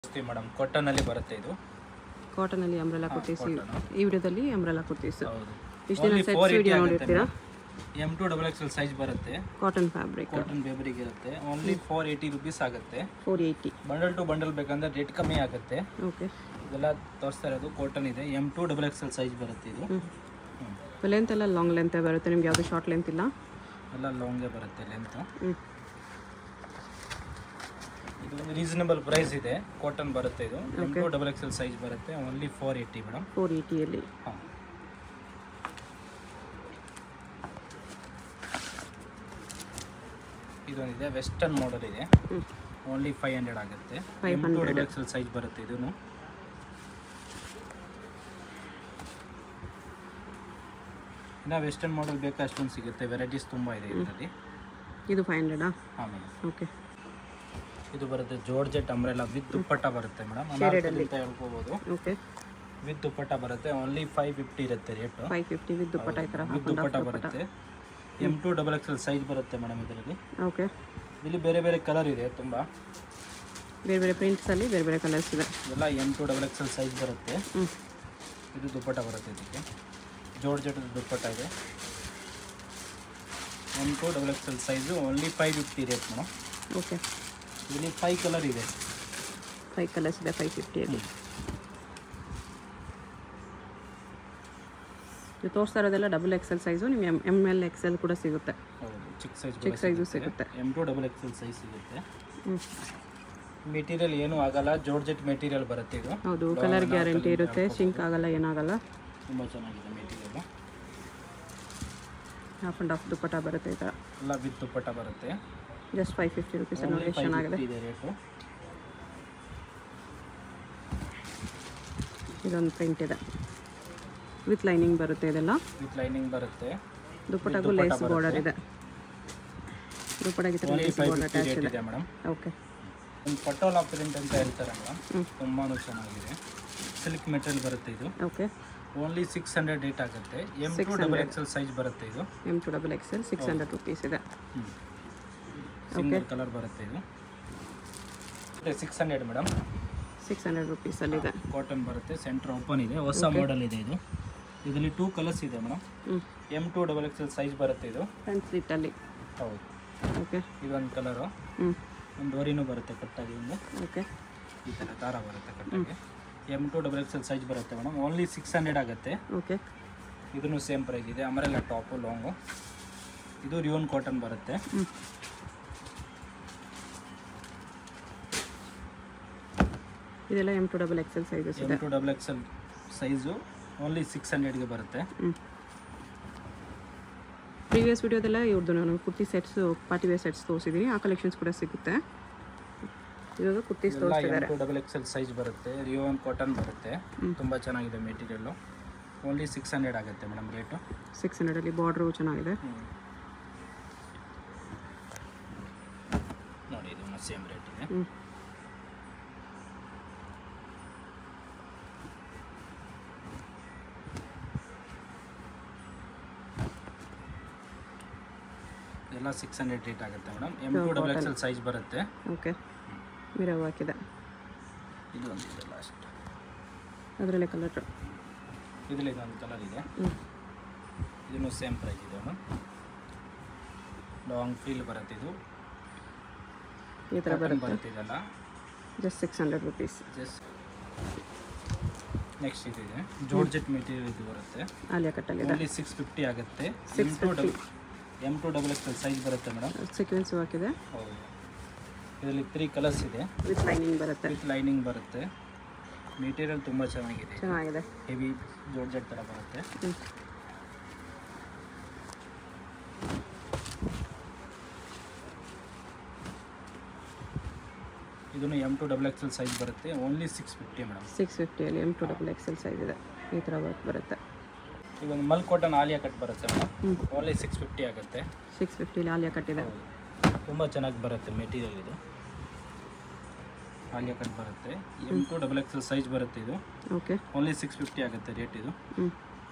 ಜಾಸ್ತಿ ಮೇಡಮ್ ಕಾಟನಲ್ಲಿ ಬರುತ್ತೆ ಇದು ಕಾಟನಲ್ಲಿ ಅಂಬ್ರೆಲಾ ಕುರ್ತೀಸ್ ಈ ವಿಡಿಯೋದಲ್ಲಿ ಅಂಬ್ರೆಲಾ ಕುರ್ತೀಸ್ ಹೌದು ಇಷ್ಟು ದಿನ ಸೆಟ್ಸ್ ವಿಡಿಯೋ ನೋಡಿರ್ತೀರಾ M to double X L size ಬರುತ್ತೆ ಕಾಟನ್ ಫ್ಯಾಬ್ರಿಕ್ ಕಾಟನ್ ಬೇಬರಿಗೆ ಇರುತ್ತೆ ಓನ್ಲಿ ಫೋರ್ ಏಯ್ಟಿ ರುಪೀಸ್ ಆಗುತ್ತೆ four eighty bundle to bundle ಬೇಕಂದ್ರೆ ರೇಟ್ ಕಮ್ಮಿ ಆಗುತ್ತೆ ಓಕೆ ಇದೆಲ್ಲ ತೋರಿಸ್ತಾ ಇರೋದು ಕಾಟನ್ ಇದೆ M to double X L size ಬರುತ್ತೆ ಇದು ಹ್ಮ್. ಲೆಂತ್ ಎಲ್ಲ ಲಾಂಗ್ ಲೆಂತ್ ಬರುತ್ತೆ ನಿಮ್ಗೆ ಯಾವುದು ಶಾರ್ಟ್ ಲೆಂತ್ ಇಲ್ಲ ಎಲ್ಲ ಲಾಂಗೇ ಬರುತ್ತೆ ಲೆಂತ್ ಹ್ಞೂ ಇದು ಒಂದು ರೀಸನಬಲ್ ಪ್ರೈಸ್ ಇದೆ ಕಾಟನ್ ಬರುತ್ತೆ ಇದು M to double X L size ಬರುತ್ತೆ only four eighty madam four ಏಯ್ಟಿಯಲ್ಲಿ ಹಾಂ ಇದೊಂದಿದೆ ವೆಸ್ಟರ್ನ್ ಮಾಡೆಲ್ ಇದೆ ಹ್ಞೂ ಓನ್ಲಿ ಫೈವ್ ಹಂಡ್ರೆಡ್ ಆಗುತ್ತೆ Five M to double X L size ಬರುತ್ತೆ ಇದೂ ಇನ್ನು ವೆಸ್ಟರ್ನ್ ಮಾಡೆಲ್ ಬೇಕಾ ಅಷ್ಟೊಂದು ಸಿಗುತ್ತೆ ವೆರೈಟೀಸ್ ತುಂಬ ಇದೆ ಇದರಲ್ಲಿ ಇದು ಫೈವ್ ಹಂಡ್ರೆಡಾ ಹಾಂ ಮೇಡಮ್ ಓಕೆ ಇದು ಬರುತ್ತೆ ಜೋರ್ಜೆಟ್ ಅಂಬ್ರೆಲ್ಲ ವಿತ್ ದುಪ್ಪಟ್ಟ ಬರುತ್ತೆ ಮೇಡಮ್ ಅಂತ ಹೇಳ್ಕೋಬೋದು ಓಕೆ ವಿತ್ ದುಪ್ಪಟ್ಟ ಬರುತ್ತೆ ಓನ್ಲಿ ಫೈವ್ ಫಿಫ್ಟಿ ಇರುತ್ತೆ rate five fifty with dupatta ಈ ಥರ ವಿತ್ ದುಪ್ಪಟ್ಟ ಬರುತ್ತೆ M to double X L size ಬರುತ್ತೆ ಮೇಡಮ್ ಇದರಲ್ಲಿ ಓಕೆ ಇಲ್ಲಿ ಬೇರೆ ಬೇರೆ ಕಲರ್ ಇದೆ ತುಂಬ ಬೇರೆ ಬೇರೆ ಪ್ರಿಂಟ್ಸಲ್ಲಿ ಬೇರೆ ಬೇರೆ ಕಲರ್ಸ್ ಇದೆ ಇದೆಲ್ಲ M to double X L size ಬರುತ್ತೆ ಹ್ಞೂ ಇದು ದುಪ್ಪಟ್ಟ ಬರುತ್ತೆ ಇದಕ್ಕೆ ಜೋರ್ಜೆಟ್ ದುಪ್ಪಟ್ಟ ಇದೆ M to double X L size only five fifty rate madam okay ಇಲ್ಲಿ ಫೈವ್ ಕಲರ್ ಇದೆ ಫೈವ್ ಕಲರ್ಸ್ ಇದೆ ಫೈವ್ ಫಿಫ್ಟಿಯಲ್ಲಿ ಇದು ತೋರಿಸ್ತಾ ಇರೋದೆಲ್ಲ ಡಬಲ್ ಎಕ್ಸೆಲ್ ಸೈಜು ನಿಮ್ಗೆ ಎಮ್ ಎಮ್ ಎಲ್ ಎಕ್ಸೆಲ್ ಕೂಡ ಸಿಗುತ್ತೆ ಹೌದು ಚಿಕ್ಕ ಸೈಜ್ ಚಿಕ್ಕ ಸೈಜು ಸಿಗುತ್ತೆ M to double X L size ಸಿಗುತ್ತೆ ಹ್ಞೂ ಮೆಟೀರಿಯಲ್ ಏನೂ ಆಗಲ್ಲ ಜೋರ್ಜೆಟ್ ಮೆಟೀರಿಯಲ್ ಬರುತ್ತೆ ಇದು ಹೌದು ಕಲರ್ ಗ್ಯಾರಂಟಿ ಇರುತ್ತೆ ಶಿಂಕ್ ಆಗಲ್ಲ ಏನಾಗಲ್ಲ ತುಂಬ ಚೆನ್ನಾಗಿದೆ material half and half dupatta ಬರುತ್ತೆ ಈ ಥರ ಎಲ್ಲ ವಿತ್ ದುಪ್ಪಟ್ಟ ಬರುತ್ತೆ ಜಸ್ಟ್ ಫೈವ್ ಫಿಫ್ಟಿ ರುಪೀಸ್ ನೋಡಿ ಎಷ್ಟು ಚೆನ್ನಾಗಿದೆ ಇದೆ ರೇಟು ಇದೊಂದು ಪ್ರಿಂಟ್ ಇದೆ ವಿತ್ ಲೈನಿಂಗ್ ಬರುತ್ತೆ ಇದೆಲ್ಲ ವಿತ್ ಲೈನಿಂಗ್ ಬರುತ್ತೆ ದುಪ್ಪಟ್ಟಗೂ ಲೇಸ್ ಬಾರ್ಡರ್ ಇದೆ ದುಪ್ಪಟ್ಟಾಗಿ ಈ ಥರ only lace five border fifty attach rate ಇದೆ ಇದೆ ಮೇಡಮ್ ಓಕೆ ಒಂದು ಪಟೋಲಾ ಪ್ರಿಂಟ್ ಅಂತ ಹೇಳ್ತಾರೆ ಮೇಡಮ್ ಹ್ಮ್. ತುಂಬಾ ಚೆನ್ನಾಗಿದೆ ಸಿಲ್ಕ್ ಮೆಟೀರಿಯಲ್ ಬರುತ್ತೆ ಇದು okay only six hundred rate ಆಗುತ್ತೆ M to double X L size ಬರುತ್ತೆ ಇದು M to double XL six hundred rupees ಇದೆ ಸಿಂಗಲ್ ಕಲರ್ ಬರುತ್ತೆ ಇದು six hundred madam six hundred ರುಪೀಸಲ್ಲಿದೆ ಕಾಟನ್ ಬರುತ್ತೆ ಸೆಂಟರ್ ಓಪನ್ ಇದೆ ಹೊಸ ಮಾಡೆಲ್ ಇದೆ ಇದು ಇದರಲ್ಲಿ ಟೂ ಕಲರ್ಸ್ ಇದೆ ಮೇಡಮ್ ಹ್ಞೂ M to double X L size ಬರುತ್ತೆ ಇದು ಫ್ರಂಟ್ ಸ್ಲಿಟ್ಟಲ್ಲಿ ಹೌದು ಓಕೆ ಇದೊಂದು ಕಲರು ಹ್ಞೂ ಒಂದು ವರಿನೂ ಬರುತ್ತೆ ಕಟ್ಟಾಗಿ ಒಂದು ಓಕೆ ಈ ಥರ ದಾರ ಬರುತ್ತೆ ಕಟ್ಟಾಗಿ M to double X L size ಬರುತ್ತೆ ಮೇಡಮ್ ಓನ್ಲಿ ಸಿಕ್ಸ್ ಹಂಡ್ರೆಡ್ ಆಗುತ್ತೆ ಓಕೆ ಇದನ್ನು ಸೇಮ್ ಪ್ರೈಸ್ ಇದೆ ಅಮರೆಲ್ಲ ಟಾಪು ಲಾಂಗು ಇದು ರಿಯೋನ್ ಕಾಟನ್ ಬರುತ್ತೆ ಹ್ಞೂ ಇದೆಲ್ಲ M to double XL sizes M ಇದೆ two double X L size only six ಹಂಡ್ರೆಡ್ಗೆ ಬರುತ್ತೆ ಹ್ಞೂ ಪ್ರೀವಿಯಸ್ ವಿಡಿಯೋದೆಲ್ಲ ಇವ್ರದ್ದು ನಾನು kurti sets party wear sets ತೋರಿಸಿದ್ದೀನಿ ಆ ಕಲೆಕ್ಷನ್ಸ್ ಕೂಡ ಸಿಗುತ್ತೆ ಇವಾಗ ಕುರ್ತೀಸ್ ಎಲ್ಲ ತೋರಿಸ್ತಿದ್ದಾರೆ M to double X L size ಬರುತ್ತೆ ರಿಯೋನ್ ಕಾಟನ್ ಬರುತ್ತೆ ತುಂಬ ಚೆನ್ನಾಗಿದೆ ಮೆಟೀರಿಯಲ್ಲು ಓನ್ಲಿ ಸಿಕ್ಸ್ ಹಂಡ್ರೆಡ್ ಆಗುತ್ತೆ ಮೇಡಮ್ ರೇಟು ಸಿಕ್ಸ್ ಹಂಡ್ರೆಡಲ್ಲಿ ಬಾರ್ಡ್ರು ಚೆನ್ನಾಗಿದೆ ನೋಡಿ ಇದು ಸೇಮ್ ರೇಟ್ ಇದೆ ಹ್ಞೂ ಎಲ್ಲ ಸಿಕ್ಸ್ ಹಂಡ್ರೆಡ್ ರೇಟ್ ಆಗುತ್ತೆ madam M to double X L size ಬರುತ್ತೆ ಓಕೆ ಮಿರವ್ ಹಾಕಿದೆ ಇದು ಒಂದಿದೆ ಲಾಸ್ಟ್ ಅದರಲ್ಲೇ ಕಲರ್ ಇದರಲ್ಲಿ ಇದೊಂದು ಕಲರ್ ಇದೆ ಹ್ಞೂ ಇದನ್ನು ಸೇಮ್ ಪ್ರೈಸ್ ಇದೆ ಮೇಡಮ್ ಲಾಂಗ್ ಫೀಲ್ ಬರುತ್ತೆ ಇದು ಈ ಥರ ಕಾಟನ್ ಬರುತ್ತೆ ಬರುತ್ತೆ ಇದೆಲ್ಲ just six hundred rupees just next ಇದಿದೆ ಜೋರ್ಜೆಟ್ ಮೆಟೀರಿಯಲ್ ಇದು ಬರುತ್ತೆ ಆಲಿಯಾ ಕಟ್ಟಲ್ಲಿದೆ ಓನ್ಲಿ ಸಿಕ್ಸ್ ಫಿಫ್ಟಿ ಆಗುತ್ತೆ M to double M to double X size ಬರುತ್ತೆ ಮೇಡಮ್ ಸೀಕ್ವೆನ್ಸು ಹಾಕಿದೆ ಹೌದು ಇದರಲ್ಲಿ ತ್ರೀ ಕಲರ್ಸ್ ಇದೆ ವಿತ್ ಲೈನಿಂಗ್ ಬರುತ್ತೆ ವಿತ್ ಲೈನಿಂಗ್ ಬರುತ್ತೆ ಮೆಟೀರಿಯಲ್ ತುಂಬ ಚೆನ್ನಾಗಿದೆ ಚೆನ್ನಾಗಿದೆ ಹೆವಿ ಜೋರ್ಜೆಟ್ ಥರ ಬರುತ್ತೆ ಹ್ಞೂ ಇದನ್ನು M to double X size ಬರುತ್ತೆ only six fifty madam six ಫಿಫ್ಟಿಯಲ್ಲಿ M to double XL size ಇದೆ ಈ ಥರ ವರ್ಕ್ ಬರುತ್ತೆ ಈಗ ಒಂದು ಮಲ್ ಕಾಟನ್ ಆಲಿಯಾ ಕಟ್ ಬರುತ್ತೆ ಮೇಡಮ್ ಹ್ಞೂ ಓನ್ಲಿ ಸಿಕ್ಸ್ ಫಿಫ್ಟಿ ಆಗುತ್ತೆ ಸಿಕ್ಸ್ ಫಿಫ್ಟಿಲಿ ಆಲಿಯಾ ಕಟ್ಟಿದೆ ಹೌದು ತುಂಬ ಚೆನ್ನಾಗಿ ಬರುತ್ತೆ ಮೆಟೀರಿಯಲ್ ಇದು ಆಲಿಯಾ ಕಟ್ ಬರುತ್ತೆ M to double X size ಬರುತ್ತೆ ಇದು ಓಕೆ ಓನ್ಲಿ ಸಿಕ್ಸ್ ಫಿಫ್ಟಿ ಆಗುತ್ತೆ ರೇಟ್ ಇದು ಹ್ಞೂ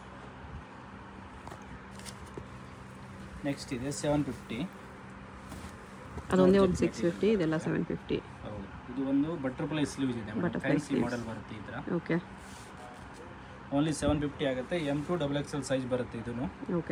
ನೆಕ್ಸ್ಟ್ ಇದೆ ಸೆವೆನ್ ಫಿಫ್ಟಿ ಅದೊಂದೇ ಒಂದು ಸಿಕ್ಸ್ ಫಿಫ್ಟಿ ಇದೆಲ್ಲ ಸೆವೆನ್ ಫಿಫ್ಟಿ ಹೌದು ಇದು ಇದು ಒಂದು ಬಟರ್ಫ್ಲೈ ಸ್ಲೀವ್ಸ್ ಇದೆ ಫ್ಯಾನ್ಸಿ ಮಾಡೆಲ್ ಬರುತ್ತೆ ಈ ಥರ ಓಕೆ ಓನ್ಲಿ ಸೆವೆನ್ ಫಿಫ್ಟಿ ಆಗುತ್ತೆ M to double X L size ಬರುತ್ತೆ ಇದನ್ನು ಓಕೆ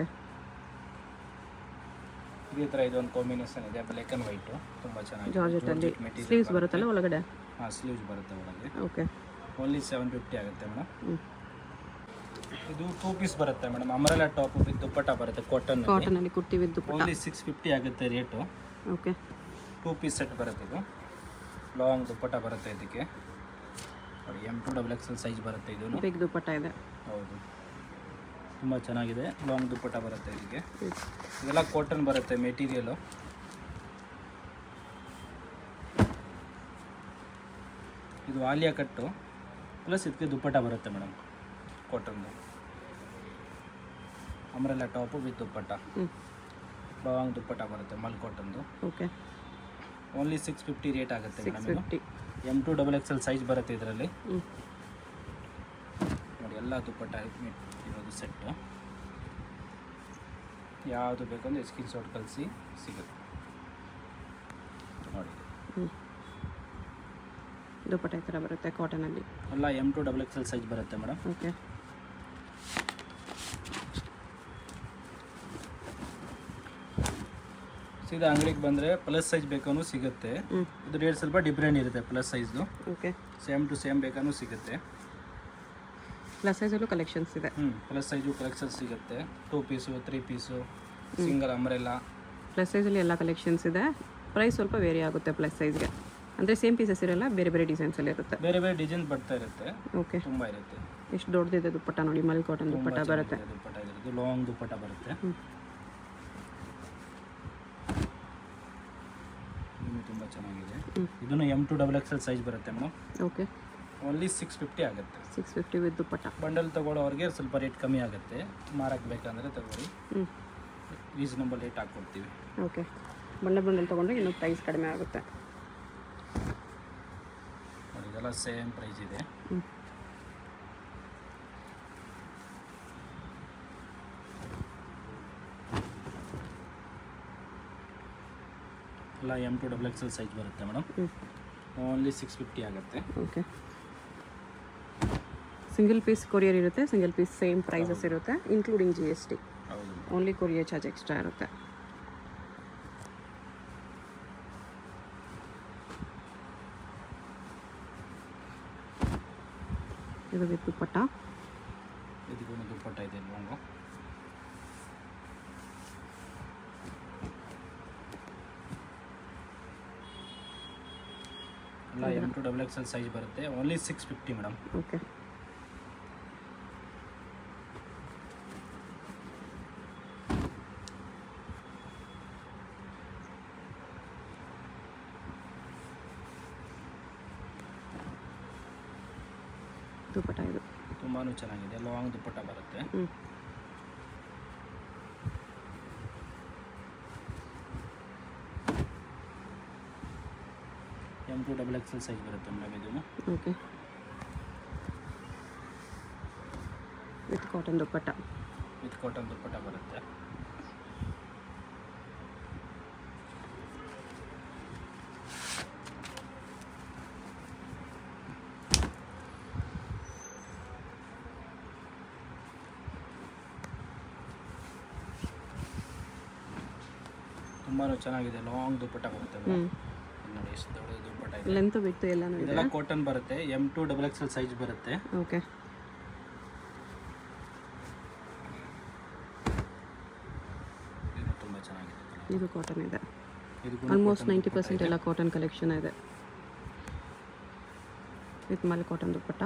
ಇದೇ ಥರ ಇದೊಂದು ಕಾಂಬಿನೇಷನ್ ಇದೆ ಬ್ಲ್ಯಾಕ್ ಆ್ಯಂಡ್ ವೈಟು ತುಂಬ ಚೆನ್ನಾಗಿದೆ ಜಾರ್ಜೆಟಲ್ಲಿ ಮೆಟೀರಿಯಲ್ ಸ್ಲೀವ್ಸ್ ಬರುತ್ತಲ್ಲ ಒಳಗಡೆ ಹಾಂ ಸ್ಲೀವ್ಸ್ ಬರುತ್ತೆ ಒಳಗೆ ಓಕೆ ಓನ್ಲಿ ಸೆವೆನ್ ಫಿಫ್ಟಿ ಆಗುತ್ತೆ ಮೇಡಮ್ ಹ್ಞೂ ಇದು ಟೂ ಪೀಸ್ ಬರುತ್ತೆ madam umbrella top with dupatta ಬರುತ್ತೆ ಕಾಟನ್ ಕಾಟನಲ್ಲಿ kurti with dupatta only six fifty ಆಗುತ್ತೆ rate okay two piece set ಬರುತ್ತೆ ಇದು ಲಾಂಗ್ ದುಪ್ಪಟ್ಟ ಬರುತ್ತೆ ಇದಕ್ಕೆ ನೋಡಿ M to double X L size ಬರುತ್ತೆ ಇದು ಬಿಗ್ ದುಪ್ಪಟ್ಟ ಇದೆ ಹೌದು ತುಂಬ ಚೆನ್ನಾಗಿದೆ ಲಾಂಗ್ ದುಪ್ಪಟ್ಟ ಬರುತ್ತೆ ಇದಕ್ಕೆ ಹ್ಮ್. ಇದೆಲ್ಲ ಕಾಟನ್ ಬರುತ್ತೆ ಮೆಟೀರಿಯಲು ಇದು ಆಲಿಯಾ ಕಟ್ಟು ಪ್ಲಸ್ ಇದಕ್ಕೆ ದುಪ್ಪಟ್ಟ ಬರುತ್ತೆ ಮೇಡಮ್ ಕಾಟನ್ದು ಅಮ್ರೆಲ್ಲ ಟಾಪು ವಿತ್ ದುಪ್ಪಟ್ಟ ಹ್ಞೂ ಲಾಂಗ್ ದುಪ್ಪಟ್ಟ ಬರುತ್ತೆ ಮಲ್ ಕಾಟನ್ದು okay only six fifty rate ಆಗುತ್ತೆ ಸಿಕ್ಸ್ ಮೇಡಮ್ ಇದು fifty M to double X L size ಬರುತ್ತೆ ಇದರಲ್ಲಿ ಹ್ಞೂ ನೋಡಿ ಎಲ್ಲ ದುಪ್ಪಟ್ಟ ಇರೋದು ಸೆಟ್ಟು ಯಾವುದು ಬೇಕಂದ್ರೆ ಸ್ಕ್ರೀನ್ ಶಾಟ್ ಕಳಿಸಿ ಸಿಗುತ್ತೆ ನೋಡಿ ಹ್ಞೂ ದುಪ್ಪಟ್ಟ ಈ ಥರ ಬರುತ್ತೆ ಕಾಟನಲ್ಲಿ ಎಲ್ಲ M to double X L size ಬರುತ್ತೆ ಮೇಡಮ್ ಓಕೆ ಸೀದಾ ಅಂಗಡಿಗೆ ಬಂದರೆ ಪ್ಲಸ್ ಸೈಜ್ ಬೇಕಾನು ಸಿಗುತ್ತೆ ಹ್ಞೂ ಇದು ರೇಟ್ ಸ್ವಲ್ಪ ಡಿಫ್ರೆಂಟ್ ಇರುತ್ತೆ ಪ್ಲಸ್ ಸೈಜ್ದು ಓಕೆ ಸೇಮ್ ಟು ಸೇಮ್ ಬೇಕಾನು ಸಿಗುತ್ತೆ ಪ್ಲಸ್ ಸೈಜಲ್ಲೂ ಕಲೆಕ್ಷನ್ಸ್ ಇದೆ ಹ್ಞೂ ಪ್ಲಸ್ ಸೈಜು ಕಲೆಕ್ಷನ್ ಸಿಗುತ್ತೆ two piece three piece single umbrella plus ಸೈಜಲ್ಲಿ ಎಲ್ಲ ಕಲೆಕ್ಷನ್ಸ್ ಇದೆ ಪ್ರೈಸ್ ಸ್ವಲ್ಪ ವೇರಿ ಆಗುತ್ತೆ ಪ್ಲಸ್ ಸೈಜ್ಗೆ ಅಂದರೆ ಸೇಮ್ ಪೀಸಸ್ ಇರಲ್ಲ ಬೇರೆ ಬೇರೆ ಡಿಸೈನ್ಸಲ್ಲಿ ಇರುತ್ತೆ ಬೇರೆ ಬೇರೆ ಡಿಸೈನ್ ಬರ್ತಾ ಇರುತ್ತೆ ಓಕೆ ತುಂಬ ಇರುತ್ತೆ ಎಷ್ಟು ದೊಡ್ಡದಿದೆ ದುಪ್ಪಟ್ಟ ನೋಡಿ ಮಲ್ ಕಾಟನ್ ತುಂಬ ದುಪ್ಪಟ್ಟ ಬರುತ್ತೆ ಚೆನ್ನಾಗಿದೆ ದುಪ್ಪಟ್ಟ ಇದ್ರದ್ದು ಲಾಂಗ್ ದುಪ್ಪಟ್ಟ ಬರುತ್ತೆ ಹ್ಞೂ ಇನ್ನು ತುಂಬ ಚೆನ್ನಾಗಿದೆ ಹ್ಮ್. ಇದನ್ನು M to double X L size ಬರುತ್ತೆ madam okay only six fifty ಆಗುತ್ತೆ six fifty with dupatta bundle ತಗೊಳ್ಳೋರಿಗೆ ಸ್ವಲ್ಪ ರೇಟ್ ಕಮ್ಮಿ ಆಗುತ್ತೆ ಮಾರಕ್ಕೆ ಬೇಕಂದರೆ ತಗೊಳ್ಳಿ ಹ್ಞೂ ರೀಸನಬಲ್ ರೇಟ್ ಹಾಕ್ಕೊಡ್ತೀವಿ ಓಕೆ ಬಂಡಲ್ ಬಂಡಲ್ ತೊಗೊಂಡ್ರೆ ಇನ್ನೂ ಪ್ರೈಸ್ ಕಡಿಮೆ ಆಗುತ್ತೆ ನೋಡಿ ಇದೆಲ್ಲ ಸೇಮ್ ಪ್ರೈಸ್ ಇದೆ ಹ್ಞೂ ಎಲ್ಲ M to double X L size ಬರುತ್ತೆ ಮೇಡಮ್ ಹ್ಞೂ ಓನ್ಲಿ ಸಿಕ್ಸ್ ಫಿಫ್ಟಿ ಆಗುತ್ತೆ ಓಕೆ ಸಿಂಗಲ್ ಪೀಸ್ ಕೊರಿಯರ್ ಇರುತ್ತೆ ಸಿಂಗಲ್ ಪೀಸ್ ಸೇಮ್ ಪ್ರೈಸಸ್ ಇರುತ್ತೆ ಇನ್ಕ್ಲೂಡಿಂಗ್ ಜಿ ಎಸ್ ಟಿ ಹೌದು ಓನ್ಲಿ ಕೊರಿಯರ್ ಚಾರ್ಜ್ ಎಕ್ಸ್ಟ್ರಾ ಇರುತ್ತೆ ಇದು ವಿತ್ ದುಪ್ಪಟ್ಟ ಇದಕ್ಕೂ ದುಪ್ಪಟ್ಟ ಇದೆ ಲಾಂಗು ಎಲ್ಲ M to double X L size ಬರುತ್ತೆ only six fifty madam okay dupatta ಇದು ತುಂಬಾ ಚೆನ್ನಾಗಿದೆ ಲಾಂಗ್ ದುಪ್ಪಟ್ಟ ಬರುತ್ತೆ ಹ್ಞೂ M to double X L size ಬರುತ್ತೆ ಮೇಡಮ್ ಇದು okay with cotton dupatta with cotton dupatta ಬರುತ್ತೆ ತುಂಬಾ ಚೆನ್ನಾಗಿದೆ ಲಾಂಗ್ ದುಪ್ಪಟ್ಟ ಬರುತ್ತೆ ಹ್ಞೂ ಮೇಡಮ್ ಇದು ನೋಡಿ ಎಷ್ಟು ದೊಡ್ಡ ದುಪ್ಪಟ್ಟ ಇದೆ ಲೆಂತ್ ಬಿಟ್ಟು ಎಲ್ಲನೂ ಇದೆ ಇದೆಲ್ಲ ಕಾಟನ್ ಬರುತ್ತೆ M to double X L size ಬರುತ್ತೆ ಓಕೆ ಇದು ತುಂಬ ಚೆನ್ನಾಗಿದೆ ಇದು ಕಾಟನ್ ಇದೆ ಇದು ಆಲ್ಮೋಸ್ಟ್ ನೈಂಟಿ ಪರ್ಸೆಂಟ್ ಎಲ್ಲ ಕಾಟನ್ ಕಲೆಕ್ಷನ್ ಇದೆ with mul cotton dupatta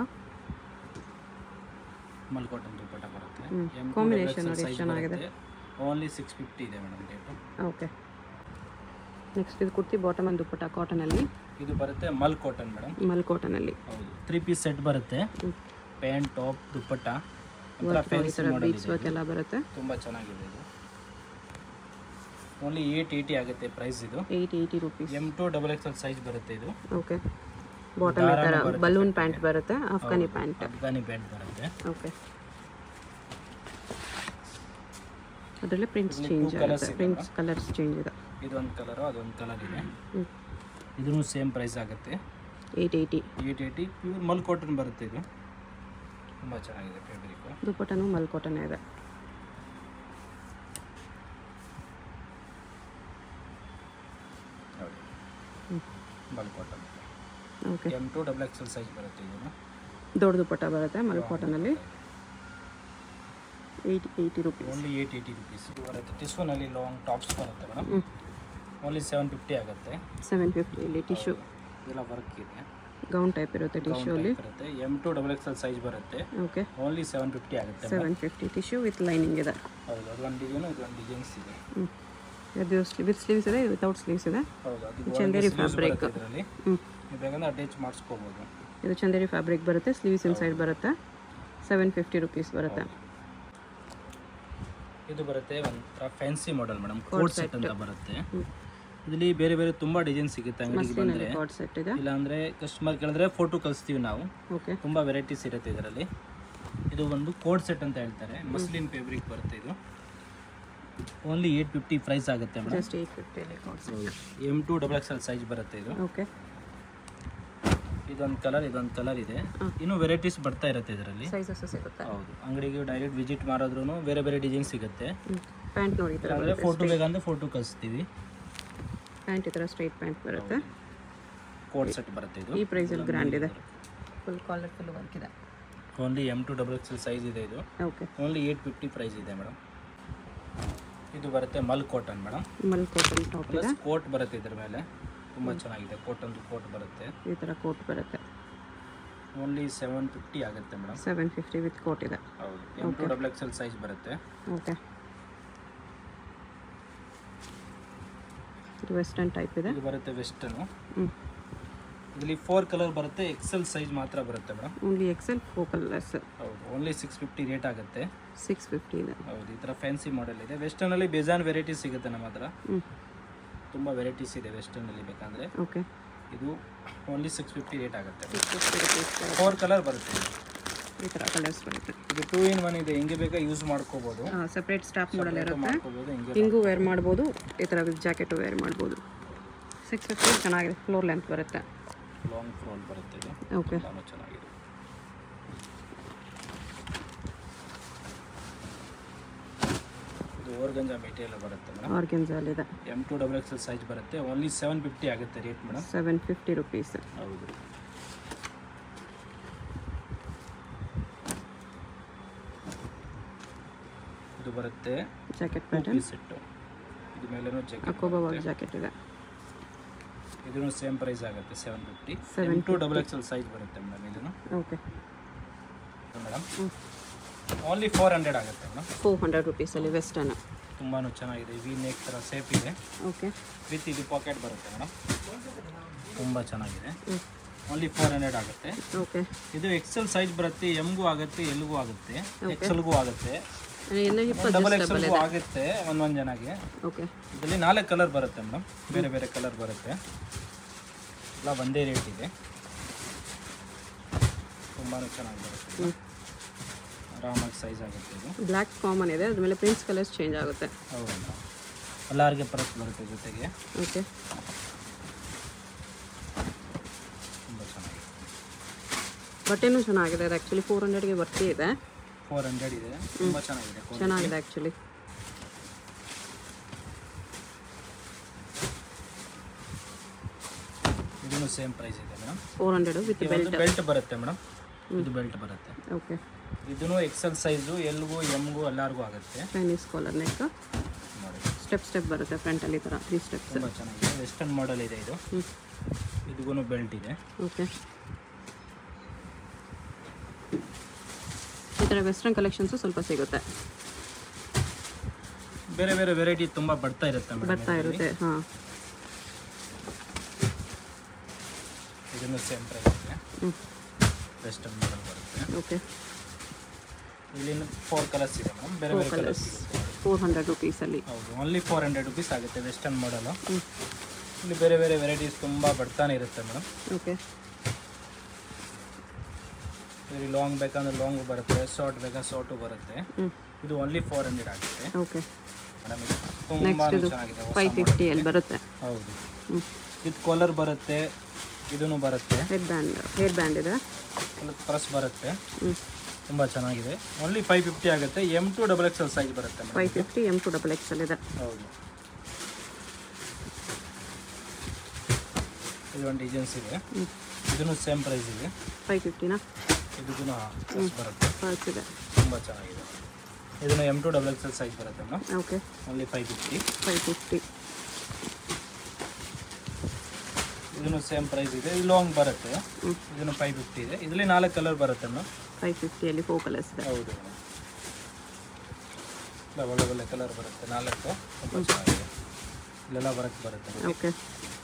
mul cotton dupatta ಬರುತ್ತೆ ಹ್ಮ್. ಎಮ್ Combination ನೋಡಿ ಎಷ್ಟು ಚೆನ್ನಾಗಿದೆ. ಓನ್ಲಿ ಸಿಕ್ಸ್ ಫಿಫ್ಟಿ ಇದೆ ಮೇಡಮ್ ರೇಟು ಓಕೆ ನೆಕ್ಸ್ಟ್ ಇದು ಕುರ್ತಿ ಬಾಟಮ್ ಅಂಡ್ ದುಪ್ಪಟ್ಟ ಕಾಟನಲ್ಲಿ ಇದು ಬರುತ್ತೆ ಮಲ್ ಕಾಟನ್ ಮೇಡಮ್ ಮಲ್ ಕಾಟನಲ್ಲಿ ಹೌದು ತ್ರೀ ಪೀಸ್ ಸೆಟ್ ಬರುತ್ತೆ ಹ್ಮ್. ಪ್ಯಾಂಟ್ ಟಾಪ್ ದುಪ್ಪಟ್ಟ ಒಂಥರ ಈ ಫ್ಯಾನ್ಸಿ ಥರ ಮಾಡಲ್ ಬೀಚ್ ಇದೆ ವರ್ಕ್ ಎಲ್ಲ ಬರುತ್ತೆ ತುಂಬ ಚೆನ್ನಾಗಿದೆ ಇದು ಓನ್ಲಿ ಏಯ್ಟ್ ಏಯ್ಟಿ ಆಗುತ್ತೆ ಪ್ರೈಸ್ ಇದು eight eighty rupees M to double X L size ಬರುತ್ತೆ ಇದು ಓಕೆ ಬಾಟಮ್ ಈ ಥರ ಬಲೂನ್ ಪ್ಯಾಂಟ್ ಬರುತ್ತೆ ಅಫ್ಘಾನಿ ಪ್ಯಾಂಟ್ ಅಫ್ಘಾನಿ ಪ್ಯಾಂಟ್ ಬರುತ್ತೆ ಓಕೆ ಅದರಲ್ಲಿ ಪ್ರಿಂಟ್ಸ್ ಇಲ್ಲಿ ಚೇಂಜ್ two colours ಆಗುತ್ತೆ ಇದೆ ಪ್ರಿಂಟ್ಸ್ ಕಲರ್ಸ್ ಚೇಂಜ್ ಇದೆ ಇದೊಂದು ಕಲರು ಅದೊಂದು ಕಲರ್ ಇದೆ ಹ್ಞೂ ಇದೂ ಸೇಮ್ ಪ್ರೈಸ್ ಆಗುತ್ತೆ eight eighty eight eighty pure mul cotton ಬರುತ್ತೆ ಇದು ತುಂಬ ಚೆನ್ನಾಗಿದೆ ಫ್ಯಾಬ್ರಿಕ್ಕು ದುಪ್ಪಟ್ಟನು ಮಲ್ಕೋಟನೇ ಇದೆ ನೋಡಿ mul cotton okay M to double XL size ಬರುತ್ತೆ ಇದು ದೊಡ್ಡ ದುಪ್ಪಟ್ಟ ಬರುತ್ತೆ ಮಲ್ಕೋಟನಲ್ಲಿ eighty eighty rupees only eight eighty rupees ಬರುತ್ತೆ ಟಿಶ್ಯೂನಲ್ಲಿ ಲಾಂಗ್ ಟಾಪ್ಸ್ ಬರುತ್ತೆ ಮೇಡಮ್ ಹ್ಞೂ ಓನ್ಲಿ ಸೆವೆನ್ ಫಿಫ್ಟಿ ಆಗುತ್ತೆ ಸೆವೆನ್ ಫಿಫ್ಟಿ ಇಲ್ಲಿ ಟಿಶ್ಯೂ ಇದೆಲ್ಲ ವರ್ಕ್ ಇದೆ ಗೌನ್ ಟೈಪ್ ಇರುತ್ತೆ ಟಿಶ್ಯೂ ಅಲ್ಲಿ ಬರುತ್ತೆ M to double XL size ಬರುತ್ತೆ ಓಕೆ ಓನ್ಲಿ ಸೆವೆನ್ ಫಿಫ್ಟಿ ಆಗುತ್ತೆ seven fifty tissue with lining ಇದೆ ಹೌದು ಅದೊಂದು ಡಿಸೈನು ಇದೊಂದು ಡಿಸೈನ್ಸ್ ಇದೆ ಹ್ಞೂ ಇದು ವಿತ್ ಸ್ಲೀವ್ಸ್ ಇದೆ ವಿತೌಟ್ ಸ್ಲೀವ್ಸ್ ಇದೆ ಹೌದು ಅದು ಚಂದೇರಿ fabric. ಇದರಲ್ಲಿ ಹ್ಞೂ ನೀವು ಬೇಕಂದ್ರೆ ಅಟ್ಯಾಚ್ ಮಾಡಿಸ್ಕೋಬೋದು ಇದು ಚಂದೇರಿ ಫ್ಯಾಬ್ರಿಕ್ ಬರುತ್ತೆ ಸ್ಲೀವ್ಸ್ ಇನ್ಸೈಡ್ ಬರುತ್ತೆ ಸೆವೆನ್ ಫಿಫ್ಟಿ ರುಪೀಸ್ ಬರುತ್ತೆ ಇದು ಬರುತ್ತೆ ಒಂಥರ fancy model madam coat set ಅಂತ ಬರುತ್ತೆ ಹ್ಞೂ ಇದರಲ್ಲಿ ಬೇರೆ ಬೇರೆ ತುಂಬ ಡಿಸೈನ್ ಸಿಗುತ್ತೆ ಅಂಗಡಿಗೆ ಬಂದರೆ ಮಸ್ಲಿನಲ್ಲಿ ಕಾರ್ಡ್ ಸೆಟ್ ಇದೆ ಇಲ್ಲಾಂದರೆ ಕಸ್ಟಮರ್ ಕೇಳಿದ್ರೆ ಫೋಟೋ ಕಳಿಸ್ತೀವಿ ನಾವು ಓಕೆ ತುಂಬ ವೆರೈಟೀಸ್ ಇರುತ್ತೆ ಇದರಲ್ಲಿ ಇದು ಒಂದು ಕೋಡ್ ಸೆಟ್ ಅಂತ ಹೇಳ್ತಾರೆ ಮಸ್ಲಿನ್ ಫೇಬ್ರಿಕ್ ಬರುತ್ತೆ ಇದು ಓನ್ಲಿ ಏಯ್ಟ್ ಫಿಫ್ಟಿ ಪ್ರೈಸ್ ಆಗುತ್ತೆ ಮೇಡಮ್ ಜಸ್ಟ್ ಏಯ್ಟ್ ಫಿಫ್ಟಿಯಲ್ಲಿ coord set M to double X L size ಬರುತ್ತೆ ಇದು ಓಕೆ ಇದೊಂದು ಕಲರ್ ಇದೊಂದು ಕಲರ್ ಇದೆ ಇನ್ನೂ ವೆರೈಟೀಸ್ ಬರ್ತಾ ಇರುತ್ತೆ ಇದರಲ್ಲಿ ಸೈಜಸ್ ಸಿಗುತ್ತೆ ಹೌದು ಅಂಗಡಿಗೆ ಡೈರೆಕ್ಟ್ ವಿಸಿಟ್ ಮಾಡಿದ್ರು ಬೇರೆ ಬೇರೆ ಡಿಸೈನ್ ಸಿಗುತ್ತೆ ಪ್ಯಾಂಟ್ ನೋಡಿ ಈ ಥರ ಅಂದರೆ ಫೋಟೋ ಬೇಕಂದ್ರೆ ಫೋಟೋ ಕಳಿಸ್ತೀವಿ ಪ್ಯಾಂಟ್ ಈ ಥರ ಸ್ಟ್ರೈಟ್ ಪ್ಯಾಂಟ್ ಬರುತ್ತೆ ಕೋಡ್ ಸೆಟ್ ಬರುತ್ತೆ ಇದು ಈ ಪ್ರೈಸಲ್ಲಿ ಗ್ರ್ಯಾಂಡ್ ಇದೆ ಫುಲ್ ಕಾಲರ್ ಫುಲ್ ವರ್ಕ್ ಇದೆ only M to double X L size ಇದೆ ಇದು okay only eight fifty price ಇದೆ ಮೇಡಮ್ ಇದು ಬರುತ್ತೆ mul cotton madam mul cotton top ಇದೆ ಪ್ಲಸ್ ಕೋಟ್ ಬರುತ್ತೆ ಇದ್ರ ಮೇಲೆ ತುಂಬ ಚೆನ್ನಾಗಿದೆ ಕೋಟನ್ದು ಕೋಟ್ ಬರುತ್ತೆ ಈ ಥರ ಕೋಟ್ ಬರುತ್ತೆ ಓನ್ಲಿ ಸೆವೆನ್ ಫಿಫ್ಟಿ ಆಗುತ್ತೆ madam seven fifty with coat ಇದೆ ಹೌದು M to double X L size ಬರುತ್ತೆ ಓಕೆ ಇದು ವೆಸ್ಟರ್ನ್ ಟೈಪ್ ಇದೆ ಇದು ಬರುತ್ತೆ ವೆಸ್ಟರ್ನು ಹ್ಞೂ ಇದರಲ್ಲಿ ಫೋರ್ ಕಲರ್ ಬರುತ್ತೆ ಎಕ್ಸೆಲ್ ಸೈಜ್ ಮಾತ್ರ ಬರುತ್ತೆ madam only XL focal less ಹೌದು ಓನ್ಲಿ ಸಿಕ್ಸ್ ಫಿಫ್ಟಿ ರೇಟ್ ಆಗುತ್ತೆ ಸಿಕ್ಸ್ ಫಿಫ್ಟಿ ಇದೆ ಹೌದು ಈ ಥರ ಫ್ಯಾನ್ಸಿ ಮಾಡೆಲ್ ಇದೆ ವೆಸ್ಟರ್ನಲ್ಲಿ ಬೇಜಾನ್ ವೆರೈಟೀಸ್ ಸಿಗುತ್ತೆ ನಮ್ಮ ಹತ್ರ ಹ್ಞೂ ತುಂಬ ವೆರೈಟೀಸ್ ಇದೆ ವೆಸ್ಟರ್ನಲ್ಲಿ ಬೇಕಂದರೆ ಓಕೆ ಇದು ಓನ್ಲಿ ಸಿಕ್ಸ್ ಫಿಫ್ಟಿ ರೇಟ್ ಆಗುತ್ತೆ six fifty rupees four colour ಬರುತ್ತೆ ಇದು. ಈ ಥರ ಕಲರ್ಸ್ ಬರುತ್ತೆ ಇದು ಟೂ ಇನ್ ಒನ್ ಇದೆ ಹೆಂಗೆ ಬೇಕಾ ಯೂಸ್ ಮಾಡ್ಕೋಬೋದು ಸಪ್ರೇಟ್ ಸ್ಟಾಪ್ ಮಾಡಲ್ ಇರುತ್ತೆ ಮಾಡ್ಕೋಬೋದು ಹೆಂಗೆ ಹಿಂಗೂ ವೇರ್ ಮಾಡ್ಬೋದು ಈ ಥರ ವಿತ್ ಜಾಕೆಟು ವೇರ್ ಮಾಡ್ಬೋದು ಸಿಕ್ಸ್ ಫಿಫ್ಟಿ ಚೆನ್ನಾಗಿದೆ ಫ್ಲೋರ್ ಲೆಂತ್ ಬರುತ್ತೆ ಲಾಂಗ್ ಫ್ರೋಲ್ ಬರುತ್ತೆ ಇದು ಓಕೆ ತುಂಬ ಚೆನ್ನಾಗಿದೆ ಇದು ಓರ್ಗಂಜಾ ಮೆಟೀರಿಯಲ್ ಬರುತ್ತೆ ಮೇಡಮ್ ಆರ್ಗೆನ್ಸಲ್ಲಿದೆ M to double X L size ಬರುತ್ತೆ ಓನ್ಲಿ ಸೆವೆನ್ ಫಿಫ್ಟಿ ಆಗುತ್ತೆ rate madam seven fifty rupees ಹೌದು ಇದು ಬರುತ್ತೆ jacket two pattern piece set ಇದು ಮೇಲೇನೂ ಜಾಕೆಟ್ ಅಕೋಬಾ ವರ್ಕ್ ಜಾಕೆಟ್ ಇದೆ ಇದೂ ಸೇಮ್ ಪ್ರೈಸ್ ಆಗುತ್ತೆ seven fifty 750. M to double X L size ಬರುತ್ತೆ ಮೇಡಮ್ ಇದನ್ನು okay madam only four hundred ಆಗುತ್ತೆ ಮೇಡಮ್ ಫೋರ್ ಹಂಡ್ರೆಡ್ ರುಪೀಸಲ್ಲಿ ವೆಸ್ಟರ್ನ್ ತುಂಬಾ ಚೆನ್ನಾಗಿದೆ ವಿ ನೆಕ್ ಥರ ಸೇಫ್ ಇದೆ ಓಕೆ ವಿತ್ ಇದು ಪಾಕೆಟ್ ಬರುತ್ತೆ ಮೇಡಮ್ ತುಂಬ ಚೆನ್ನಾಗಿದೆ ಹ್ಞೂ ಓನ್ಲಿ ಫೋರ್ ಹಂಡ್ರೆಡ್ ಆಗುತ್ತೆ ಓಕೆ ಇದು ಎಕ್ಸೆಲ್ ಸೈಜ್ ಬರುತ್ತೆ ಎಮ್ಗೂ ಆಗುತ್ತೆ ಎಲ್ಗೂ ಆಗುತ್ತೆ ಎಕ್ಸೆಲ್ಗೂ ಆಗುತ್ತೆ ಎಲ್ಲ ಹಿಪ್ ಡಬಲ್ ಅಡ್ಜಸ್ಟಬಲ್ ಎಕ್ಸೆಲ್ಗೂ ಆಗುತ್ತೆ ಒಂದೊಂದು ಜನಗೆ ಓಕೆ ಇದರಲ್ಲಿ ನಾಲ್ಕು ಕಲರ್ ಬರುತ್ತೆ ಮೇಡಮ್ ಬೇರೆ ಬೇರೆ ಕಲರ್ ಬರುತ್ತೆ ಎಲ್ಲ ಒಂದೇ ರೇಟ್ ಇದೆ ತುಂಬಾ ಚೆನ್ನಾಗಿ ಬರುತ್ತೆ ಹ್ಞೂ ಆರಾಮಾಗಿ ಸೈಜ್ ಆಗುತ್ತೆ ಇದು ಬ್ಲ್ಯಾಕ್ ಕಾಮನ್ ಇದೆ ಅದ್ರ ಮೇಲೆ ಪ್ರಿಂಟ್ಸ್ ಕಲರ್ಸ್ ಚೇಂಜ್ ಆಗುತ್ತೆ ಹೌದು ಎಲ್ಲರಿಗೆ ಪರಸ್ ಬರುತ್ತೆ ಜೊತೆಗೆ ಓಕೆ ತುಂಬ ಚೆನ್ನಾಗಿದೆ ಬಟ್ಟೆನೂ ಚೆನ್ನಾಗಿದೆ ಅದು ಆ್ಯಕ್ಚುಲಿ ಫೋರ್ ಹಂಡ್ರೆಡ್ಗೆ ಬರ್ತಿ ಇದೆ ಫೋರ್ ಹಂಡ್ರೆಡ್ ಇದೆ ತುಂಬ ಚೆನ್ನಾಗಿದೆ quality. ಚೆನ್ನಾಗಿದೆ ಆ್ಯಕ್ಚುಲಿ ಇದನ್ನು ಸೇಮ್ ಪ್ರೈಸ್ ಇದೆ madam four hundred with belt belt ಬರುತ್ತೆ ಮೇಡಮ್ ಇದು ಬೆಲ್ಟ್ ಬರುತ್ತೆ ಓಕೆ ಇದನ್ನು ಎಕ್ಸೆಲ್ ಸೈಜು ಎಲ್ಗೂ ಎಮ್ಗೂ ಎಲ್ಲರಿಗೂ ಆಗುತ್ತೆ ಚೈನೀಸ್ ಕಾಲರ್ ನೆಕ್ ನೋಡಿ ಸ್ಟೆಪ್ ಸ್ಟೆಪ್ ಬರುತ್ತೆ ಫ್ರಂಟಲ್ಲಿ ಈ ಥರ ತ್ರೀ ಸ್ಟೆಪ್ಸ್ ತುಂಬ ಚೆನ್ನಾಗಿದೆ ವೆಸ್ಟರ್ನ್ ಮಾಡೆಲ್ ಇದೆ ಇದು ಹ್ಞೂ ಇದಕ್ಕೂ ಬೆಲ್ಟ್ ಇದೆ ಓಕೆ ಈ ಥರ ವೆಸ್ಟರ್ನ್ ಕಲೆಕ್ಷನ್ಸು ಸ್ವಲ್ಪ ಸಿಗುತ್ತೆ ಬೇರೆ ಬೇರೆ ವೆರೈಟಿ ತುಂಬ ಬರ್ತಾ ಇರುತ್ತೆ ಮೇಡಮ್ ಬರ್ತಾ ಇರುತ್ತೆ ಹಾಂ ಇದನ್ನು ಸೇಮ್ ಪ್ರೈಸ್ ಇದೆ ಹ್ಞೂ ವೆಸ್ಟರ್ನ್ ಮಾಡೆಲ್ ಬರುತ್ತೆ ಓಕೆ ಇಲ್ಲಿ ಫೋರ್ ಕಲರ್ಸ್ ಇದೆ ಮೇಡಮ್ ಬೇರೆ ಬೇರೆ ಕಲರ್ಸ್ ಸಿಗುತ್ತೆ ಫೋರ್ ಹಂಡ್ರೆಡ್ ರುಪೀಸಲ್ಲಿ ಹೌದು ಓನ್ಲಿ ಫೋರ್ ಹಂಡ್ರೆಡ್ ರುಪೀಸ್ ಆಗುತ್ತೆ ವೆಸ್ಟರ್ನ್ ಮಾಡಲು ಹ್ಞೂ ಇಲ್ಲಿ ಬೇರೆ ಬೇರೆ ವೆರೈಟೀಸ್ ತುಂಬ ಬರ್ತಾನೆ ಇರುತ್ತೆ ಮೇಡಮ್ ಓಕೆ ಇಲ್ಲಿ ಲಾಂಗ್ ಬೇಕಂದ್ರೆ ಲಾಂಗು ಬರುತ್ತೆ ಶಾರ್ಟ್ ಬೇಕಾದ್ರೆ ಶಾರ್ಟು ಬರುತ್ತೆ ಹ್ಞೂ ಇದು ಓನ್ಲಿ ಫೋರ್ ಹಂಡ್ರೆಡ್ ಆಗುತ್ತೆ ಓಕೆ ಮೇಡಮ್ ಇದು ತುಂಬ ನೆಕ್ಸ್ಟ್ ಇದು ಚೆನ್ನಾಗಿದೆ ಹೊಸ ಫೈವ್ ಫಿಫ್ಟಿಯಲ್ಲಿ ಬರುತ್ತೆ ಹೌದು ಹ್ಞೂ ವಿತ್ ಕಾಲರ್ ಬರುತ್ತೆ ಇದೂ ಬರುತ್ತೆ ಹೆಡ್ ಬ್ಯಾಂಡ್ ಹೇರ್ ಬ್ಯಾಂಡ್ ಇದೆ ಪ್ರೆಸ್ ಬರುತ್ತೆ ಹ್ಞೂ ತುಂಬ ಚೆನ್ನಾಗಿದೆ ಓನ್ಲಿ ಫೈವ್ ಫಿಫ್ಟಿ ಆಗುತ್ತೆ M to double X L size ಬರುತ್ತೆ madam five fifty M to double X L ಇದೆ ಹೌದು ಇದು ಒಂದು ಡಿಸೈನ್ಸ್ ಇದೆ ಹ್ಞೂ ಇದನ್ನು ಸೇಮ್ ಪ್ರೈಸ್ ಇದೆ ಫೈವ್ ಫಿಫ್ಟಿನಾ ಇದಕ್ಕೂ ಪ್ರೆಸ್ ಬರುತ್ತೆ ಪರ್ಸ್ ಇದೆ ತುಂಬ ಚೆನ್ನಾಗಿದೆ ಇದನ್ನು M to double X L size ಬರುತ್ತೆ madam okay only five fifty five fifty ಇದನ್ನು ಸೇಮ್ ಪ್ರೈಸ್ ಇದೆ ಇದು ಲಾಂಗ್ ಬರುತ್ತೆ ಹ್ಞೂ ಇದನ್ನು ಫೈವ್ ಫಿಫ್ಟಿ ಇದೆ ಇದರಲ್ಲಿ ನಾಲ್ಕು ಕಲರ್ ಬರುತ್ತೆ ಮೇಡಮ್ ಫೈವ್ ಫಿಫ್ಟಿಯಲ್ಲಿ ಫೋರ್ ಕಲರ್ಸ್ ಇದೆ ಹೌದು ಮೇಡಮ್ ಇಲ್ಲ ಒಳ್ಳೆ ಒಳ್ಳೆ ಕಲರ್ ಬರುತ್ತೆ ನಾಲ್ಕು ತುಂಬ ಚೆನ್ನಾಗಿದೆ ಇಲ್ಲೆಲ್ಲ ವರ್ಕ್ ಬರುತ್ತೆ ಓಕೆ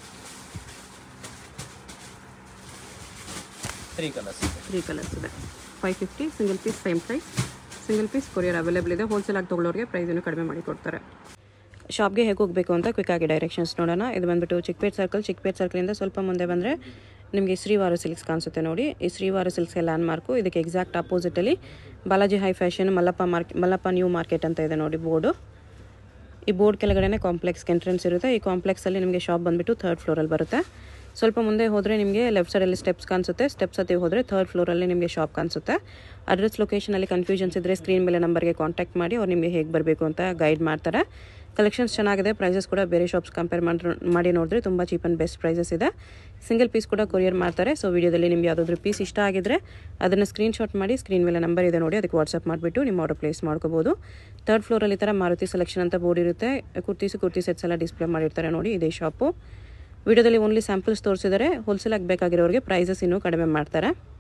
ತ್ರೀ ಕಲರ್ಸ್ ಇದೆ ತ್ರೀ ಕಲರ್ಸ್ ಇದೆ five fifty single piece same price single piece courier available ಇದೆ ಹೋಲ್ಸೇಲ್ ಆಗಿ ತೊಗೊಳ್ಳೋರಿಗೆ ಪ್ರೈಸನ್ನು ಕಡಿಮೆ ಮಾಡಿ ಕೊಡ್ತಾರೆ ಶಾಪ್ಗೆ ಹೇಗೆ ಹೋಗಬೇಕು ಅಂತ ಕ್ವಿಕ್ ಆಗಿ ಡೈರೆಕ್ಷನ್ಸ್ ನೋಡೋಣ ಇದು ಬಂದ್ಬಿಟ್ಟು ಚಿಕ್ಪೇಟ್ ಸರ್ಕಲ್ ಚಿಕ್ಪೇಟ್ ಸರ್ಕಲಿಂದ ಸ್ವಲ್ಪ ಮುಂದೆ ಬಂದರೆ ನಿಮಗೆ ಶ್ರೀವಾರ ಸಿಲ್ಕ್ಸ್ ಕಾಣಿಸುತ್ತೆ ನೋಡಿ ಈ ಶ್ರೀವಾರ ಸಿಲ್ಕ್ಸ್ಗೆ ಲ್ಯಾಂಡ್ ಮಾರ್ಕು ಇದಕ್ಕೆ ಎಕ್ಸಾಕ್ಟ್ ಆಪೋಸಿಟಲ್ಲಿ Balaji high fashion Mallappa mark Mallappa new market ಅಂತ ಇದೆ ನೋಡಿ ಬೋರ್ಡು ಈ ಬೋರ್ಡ್ ಕೆಳಗಡೆ ಕಾಂಪ್ಲೆಕ್ಸ್ಗೆ ಎಂಟ್ರೆನ್ಸ್ ಇರುತ್ತೆ ಈ ಕಾಂಪ್ಲೆಕ್ಸಲ್ಲಿ ನಿಮಗೆ ಶಾಪ್ ಬಂದುಬಿಟ್ಟು ಥರ್ಡ್ ಫ್ಲೋರಲ್ಲಿ ಬರುತ್ತೆ ಸ್ವಲ್ಪ ಮುಂದೆ ಹೋದರೆ ನಿಮಗೆ ಲೆಫ್ಟ್ ಸೈಡಲ್ಲಿ ಸ್ಟೆಪ್ಸ್ ಕಾಣಿಸುತ್ತೆ ಸ್ಟೆಪ್ಸ್ ಹತ್ತಿ ಹೋದರೆ ಥರ್ಡ್ ಫ್ಲೋರಲ್ಲಿ ನಿಮಗೆ ಶಾಪ್ ಕಾಣಿಸುತ್ತೆ ಅಡ್ರೆಸ್ ಲೊಕೇಶನಲ್ಲಿ ಕನ್ಫ್ಯೂಷನ್ಸ್ ಇದ್ದರೆ ಸ್ಕ್ರೀನ್ ಮೇಲೆ ನಂಬರ್ಗೆ ಕಾಂಟ್ಯಾಕ್ಟ್ ಮಾಡಿ ಅವ್ರು ನಿಮಗೆ ಹೇಗೆ ಬರಬೇಕು ಅಂತ ಗೈಡ್ ಮಾಡ್ತಾರೆ ಕಲೆಕ್ಷನ್ಸ್ ಚೆನ್ನಾಗಿದೆ ಪ್ರೈಸಸ್ ಕೂಡ ಬೇರೆ ಶಾಪ್ಸ್ ಕಂಪೇರ್ ಮಾಡಿ ಮಾಡಿ ನೋಡಿದ್ರೆ ತುಂಬ ಚೀಪ್ ಆ್ಯಂಡ್ ಬೆಸ್ಟ್ ಪ್ರೈಸಸ್ ಇದೆ ಸಿಂಗಲ್ ಪೀಸ್ ಕೂಡ ಕೊರಿಯರ್ ಮಾಡ್ತಾರೆ ಸೊ ವಿಡಿಯೋದಲ್ಲಿ ನಿಮ್ಗೆ ಯಾವುದಾದ್ರೂ ಪೀಸ್ ಇಷ್ಟ ಆಗಿದ್ರೆ ಅದನ್ನು ಸ್ಕ್ರೀನ್ಶಾಟ್ ಮಾಡಿ ಸ್ಕ್ರೀನ್ ಮೇಲೆ ನಂಬರ್ ಇದೆ ನೋಡಿ ಅದಕ್ಕೆ ವಾಟ್ಸಪ್ ಮಾಡಿಬಿಟ್ಟು ನಿಮ್ಮ ಆರ್ಡರ್ ಪ್ಲೇಸ್ ಮಾಡ್ಕೋಬೋದು ಥರ್ಡ್ ಫ್ಲೋರಲ್ಲಿ ಈ ಥರ ಮಾರುತಿ ಸೆಲೆಕ್ಷನ್ ಅಂತ ಬೋರ್ಡ್ ಇರುತ್ತೆ ಕುರ್ತೀಸ್ ಕುರ್ತಿ ಸೆಟ್ಸ್ ಎಲ್ಲ ಡಿಸ್ಪ್ಲೇ ಮಾಡಿರ್ತಾರೆ ನೋಡಿ ಇದೇ ಶಾಪು ವಿಡಿಯೋದಲ್ಲಿ ಓನ್ಲಿ ಸ್ಯಾಂಪಲ್ಸ್ ತೋರಿಸಿದರೆ ಹೋಲ್ಸೇಲ್ ಆಗಿ ಬೇಕಾಗಿರೋರಿಗೆ ಪ್ರೈಸಸ್ ಇನ್ನೂ ಕಡಿಮೆ ಮಾಡ್ತಾರೆ